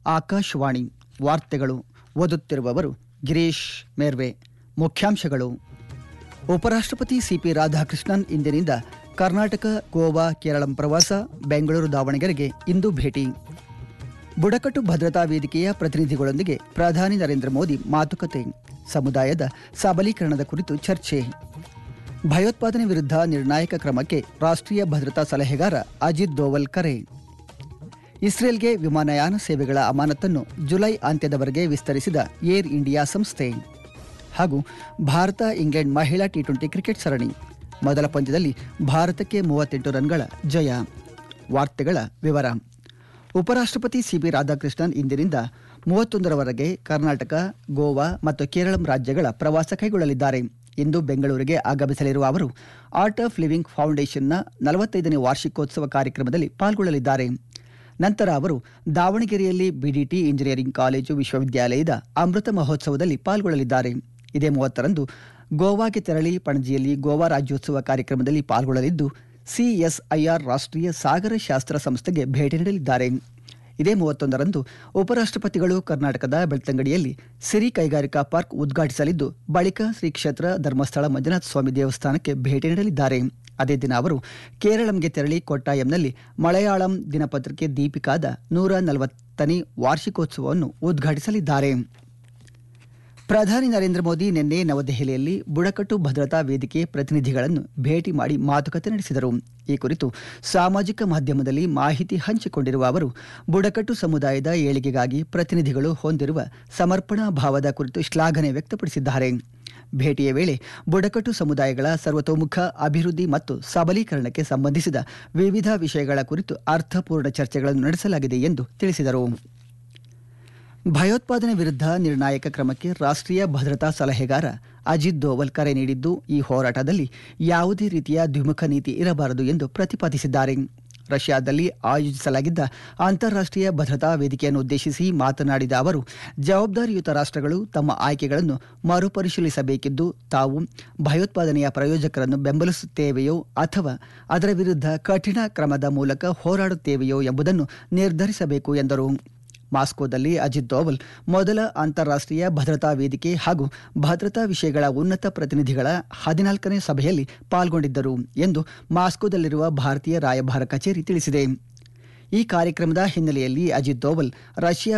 ಆಕಾಶವಾಣಿ ವಾರ್ತೆಗಳು ಓದುತ್ತಿರುವವರು ಗಿರೀಶ್ ಮೇರ್ವೆ ಮುಖ್ಯಾಂಶಗಳು ಉಪರಾಷ್ಟ್ರಪತಿ ಸಿಪಿ ರಾಧಾಕೃಷ್ಣನ್ ಇಂದಿನಿಂದ ಕರ್ನಾಟಕ ಗೋವಾ ಕೇರಳಂ ಪ್ರವಾಸ ಬೆಂಗಳೂರು ದಾವಣಗೆರೆಗೆ ಇಂದು ಭೇಟಿ ಬುಡಕಟ್ಟು ಭದ್ರತಾ ವೇದಿಕೆಯ ಪ್ರತಿನಿಧಿಗಳೊಂದಿಗೆ ಪ್ರಧಾನಿ ನರೇಂದ್ರ ಮೋದಿ ಮಾತುಕತೆ ಸಮುದಾಯದ ಸಬಲೀಕರಣದ ಕುರಿತು ಚರ್ಚೆ ಭಯೋತ್ಪಾದನೆ ವಿರುದ್ಧ ನಿರ್ಣಾಯಕ ಕ್ರಮಕ್ಕೆ ರಾಷ್ಟ್ರೀಯ ಭದ್ರತಾ ಸಲಹೆಗಾರ ಅಜಿತ್ ದೋವಲ್ ಕರೆ ಇಸ್ರೇಲ್ಗೆ ವಿಮಾನಯಾನ ಸೇವೆಗಳ ಅಮಾನತನ್ನು ಜುಲೈ ಅಂತ್ಯದವರೆಗೆ ವಿಸ್ತರಿಸಿದ ಏರ್ ಇಂಡಿಯಾ ಸಂಸ್ಥೆ ಹಾಗೂ ಭಾರತ ಇಂಗ್ಲೆಂಡ್ ಮಹಿಳಾ ಟಿ ಟ್ವೆಂಟಿ ಕ್ರಿಕೆಟ್ ಸರಣಿ ಮೊದಲ ಪಂದ್ಯದಲ್ಲಿ ಭಾರತಕ್ಕೆ ಮೂವತ್ತೆಂಟು ರನ್ಗಳ ಜಯ ವಾರ್ತೆಗಳ ವಿವರ ಉಪರಾಷ್ಟ್ರಪತಿ ಸಿಬಿ ರಾಧಾಕೃಷ್ಣನ್ ಇಂದಿನಿಂದ ಮೂವತ್ತೊಂದರವರೆಗೆ ಕರ್ನಾಟಕ ಗೋವಾ ಮತ್ತು ಕೇರಳಂ ರಾಜ್ಯಗಳ ಪ್ರವಾಸ ಕೈಗೊಳ್ಳಲಿದ್ದಾರೆ ಇಂದು ಬೆಂಗಳೂರಿಗೆ ಆಗಮಿಸಲಿರುವ ಅವರು ಆರ್ಟ್ ಆಫ್ ಲಿವಿಂಗ್ ಫೌಂಡೇಶನ್ನ ನಲವತ್ತೈದನೇ ವಾರ್ಷಿಕೋತ್ಸವ ಕಾರ್ಯಕ್ರಮದಲ್ಲಿ ಪಾಲ್ಗೊಳ್ಳಲಿದ್ದಾರೆ ನಂತರ ಅವರು ದಾವಣಗೆರೆಯಲ್ಲಿ ಬಿಡಿಟಿ ಇಂಜಿನಿಯರಿಂಗ್ ಕಾಲೇಜು ವಿಶ್ವವಿದ್ಯಾಲಯದ ಅಮೃತ ಮಹೋತ್ಸವದಲ್ಲಿ ಪಾಲ್ಗೊಳ್ಳಲಿದ್ದಾರೆ ಇದೇ ಮೂವತ್ತರಂದು ಗೋವಾಗೆ ತೆರಳಿ ಪಣಜಿಯಲ್ಲಿ ಗೋವಾ ರಾಜ್ಯೋತ್ಸವ ಕಾರ್ಯಕ್ರಮದಲ್ಲಿ ಪಾಲ್ಗೊಳ್ಳಲಿದ್ದು ಸಿಎಸ್ಐಆರ್ ರಾಷ್ಟ್ರೀಯ ಸಾಗರ ಶಾಸ್ತ್ರ ಸಂಸ್ಥೆಗೆ ಭೇಟಿ ನೀಡಲಿದ್ದಾರೆ ಇದೇ ಮೂವತ್ತೊಂದರಂದು ಉಪರಾಷ್ಟ್ರಪತಿಗಳು ಕರ್ನಾಟಕದ ಬೆಳ್ತಂಗಡಿಯಲ್ಲಿ ಸಿರಿ ಕೈಗಾರಿಕಾ ಪಾರ್ಕ್ ಉದ್ಘಾಟಿಸಲಿದ್ದು ಬಳಿಕ ಶ್ರೀ ಕ್ಷೇತ್ರ ಧರ್ಮಸ್ಥಳ ಮಂಜುನಾಥ ಸ್ವಾಮಿ ದೇವಸ್ಥಾನಕ್ಕೆ ಭೇಟಿ ನೀಡಲಿದ್ದಾರೆ ಅದೇ ದಿನ ಅವರು ಕೇರಳಂಗೆ ತೆರಳಿ ಕೊಟ್ಟಾಯಂನಲ್ಲಿ ಮಲಯಾಳಂ ದಿನಪತ್ರಿಕೆ ದೀಪಿಕಾದ ನೂರ ನಲವತ್ತನೇ ವಾರ್ಷಿಕೋತ್ಸವವನ್ನು ಉದ್ಘಾಟಿಸಲಿದ್ದಾರೆ ಪ್ರಧಾನಿ ನರೇಂದ್ರ ಮೋದಿ ನಿನ್ನೆ ನವದೆಹಲಿಯಲ್ಲಿ ಬುಡಕಟ್ಟು ಭದ್ರತಾ ವೇದಿಕೆ ಪ್ರತಿನಿಧಿಗಳನ್ನು ಭೇಟಿ ಮಾಡಿ ಮಾತುಕತೆ ನಡೆಸಿದರು ಈ ಕುರಿತು ಸಾಮಾಜಿಕ ಮಾಧ್ಯಮದಲ್ಲಿ ಮಾಹಿತಿ ಹಂಚಿಕೊಂಡಿರುವ ಅವರು ಬುಡಕಟ್ಟು ಸಮುದಾಯದ ಏಳಿಗೆಗಾಗಿ ಪ್ರತಿನಿಧಿಗಳು ಹೊಂದಿರುವ ಸಮರ್ಪಣಾ ಭಾವದ ಕುರಿತು ಶ್ಲಾಘನೆ ವ್ಯಕ್ತಪಡಿಸಿದ್ದಾರೆ ಭೇಟಿಯ ವೇಳೆ ಬುಡಕಟ್ಟು ಸಮುದಾಯಗಳ ಸರ್ವತೋಮುಖ ಅಭಿವೃದ್ಧಿ ಮತ್ತು ಸಬಲೀಕರಣಕ್ಕೆ ಸಂಬಂಧಿಸಿದ ವಿವಿಧ ವಿಷಯಗಳ ಕುರಿತು ಅರ್ಥಪೂರ್ಣ ಚರ್ಚೆಗಳನ್ನು ನಡೆಸಲಾಗಿದೆ ಎಂದು ತಿಳಿಸಿದರು ಭಯೋತ್ಪಾದನೆ ವಿರುದ್ಧ ನಿರ್ಣಾಯಕ ಕ್ರಮಕ್ಕೆ ರಾಷ್ಟ್ರೀಯ ಭದ್ರತಾ ಸಲಹೆಗಾರ ಅಜಿತ್ ದೋವಲ್ ಕರೆ ನೀಡಿದ್ದು ಈ ಹೋರಾಟದಲ್ಲಿ ಯಾವುದೇ ರೀತಿಯ ದ್ವಿಮುಖ ನೀತಿ ಇರಬಾರದು ಎಂದು ಪ್ರತಿಪಾದಿಸಿದ್ದಾರೆ ರಷ್ಯಾದಲ್ಲಿ ಆಯೋಜಿಸಲಾಗಿದ್ದ ಅಂತಾರಾಷ್ಟ್ರೀಯ ಭದ್ರತಾ ವೇದಿಕೆಯನ್ನು ಉದ್ದೇಶಿಸಿ ಮಾತನಾಡಿದ ಅವರು ಜವಾಬ್ದಾರಿಯುತ ರಾಷ್ಟ್ರಗಳು ತಮ್ಮ ಆಯ್ಕೆಗಳನ್ನು ಮರುಪರಿಶೀಲಿಸಬೇಕಿದ್ದು ತಾವು ಭಯೋತ್ಪಾದನೆಯ ಪ್ರಯೋಜಕರನ್ನು ಬೆಂಬಲಿಸುತ್ತೇವೆಯೋ ಅಥವಾ ಅದರ ವಿರುದ್ಧ ಕಠಿಣ ಕ್ರಮದ ಮೂಲಕ ಹೋರಾಡುತ್ತೇವೆಯೋ ಎಂಬುದನ್ನು ನಿರ್ಧರಿಸಬೇಕು ಎಂದರು ಮಾಸ್ಕೋದಲ್ಲಿ ಅಜಿತ್ ದೋವಲ್ ಮೊದಲ ಅಂತಾರಾಷ್ಟ್ರೀಯ ಭದ್ರತಾ ವೇದಿಕೆ ಹಾಗೂ ಭದ್ರತಾ ವಿಷಯಗಳ ಉನ್ನತ ಪ್ರತಿನಿಧಿಗಳ ಹದಿನಾಲ್ಕನೇ ಸಭೆಯಲ್ಲಿ ಪಾಲ್ಗೊಂಡಿದ್ದರು ಎಂದು ಮಾಸ್ಕೋದಲ್ಲಿರುವ ಭಾರತೀಯ ರಾಯಭಾರ ಕಚೇರಿ ತಿಳಿಸಿದೆ ಈ ಕಾರ್ಯಕ್ರಮದ ಹಿನ್ನೆಲೆಯಲ್ಲಿ ಅಜಿತ್ ದೋವಲ್ ರಷ್ಯಾ